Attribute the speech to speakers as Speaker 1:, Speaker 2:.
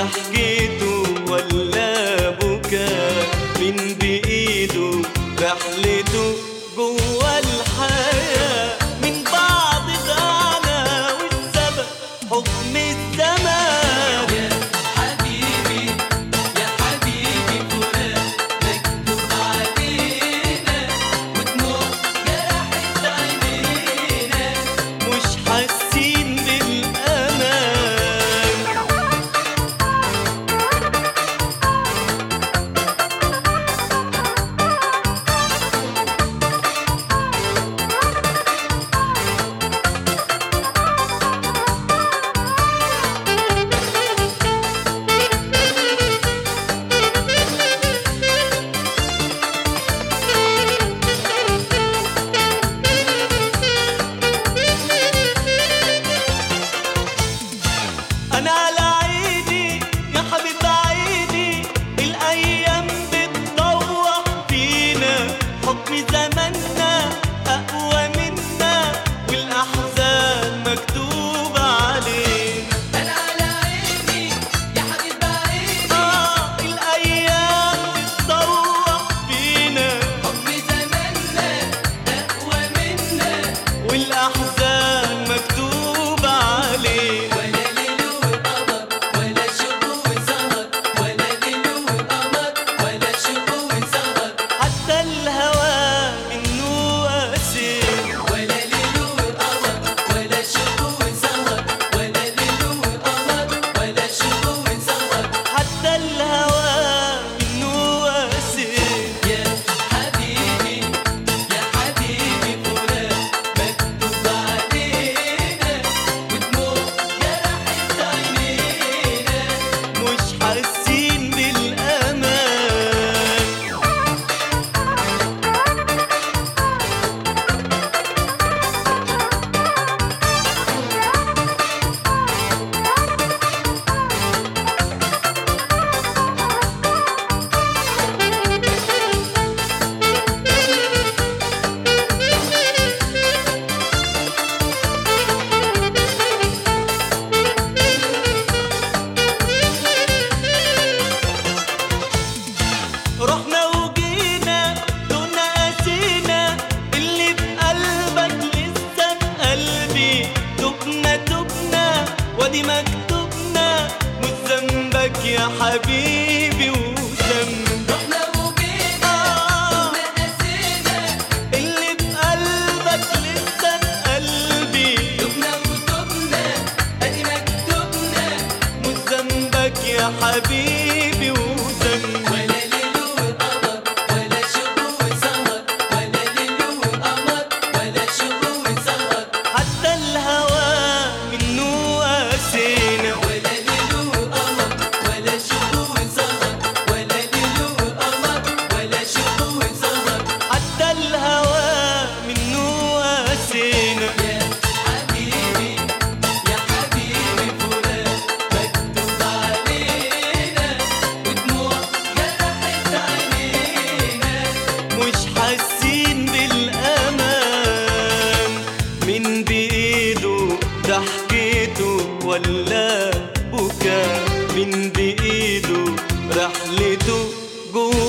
Speaker 1: ضحكته ولا بكاء من بإيده رحلته جوا الحياة من بعض دعنا والسبب حكم الزمان
Speaker 2: يا حبيبي يا حبيبي فلان مكتوب علينا ودموع جرحت عينينا
Speaker 1: مش حاسين بالأمان أنا على عيني يا حبيب عيني الأيام بتطوح فينا حكم زماننا أقوى منا والأحزان مكتوبة علينا
Speaker 2: انا على عيني يا حبيب عيني
Speaker 1: آه الأيام بتطوح فينا
Speaker 2: حكم زماننا اقوى منا
Speaker 1: والأحزان مكتوبة علينا
Speaker 2: ولا ليل وقمر ولا شروق وسهر ولا ليل وقمر ولا شروق وسهر
Speaker 1: حتى الهوى منه أسير
Speaker 2: ولا ليل وقمر ولا شروق وسهر ولا ليل وقمر ولا شروق وسهر
Speaker 1: حتى الهوى منه أسير
Speaker 2: يا حبيبي يا حبيبي فلان مكتوب علينا ودموع جرحت عينينا
Speaker 1: مش حاسين بالأمان رحنا وجينا دنا قاسينا اللي في قلبك لسه في قلبي تبنا تبنا وادي مكتوبنا مش ذنبك يا حبيبي وذنب
Speaker 2: رحنا وجينا
Speaker 1: آه
Speaker 2: كنا نسينا
Speaker 1: اللي في قلبك لسه في قلبي
Speaker 2: دبنا وتبنا ادي مكتوبنا
Speaker 1: مش ذنبك يا حبيبي وذنب
Speaker 2: ولا ليل وقمر ولا شروق وسهر ولا ليل وقمر ولا شروق وسهر
Speaker 1: حتى الهوى منه قاسينا
Speaker 2: ولا ليل وقمر ولا شروق وسهر ولا ليل وقمر ولا شروق وسهر
Speaker 1: حتى الهوى منه قاسينا
Speaker 2: يا حبيبي يا حبيبي فلان مكتوب علينا ودموع جرحت عينينا
Speaker 1: مش حاسين بالأمان من بإيده ضحكته ولا بكاء من بإيده رحلته جوا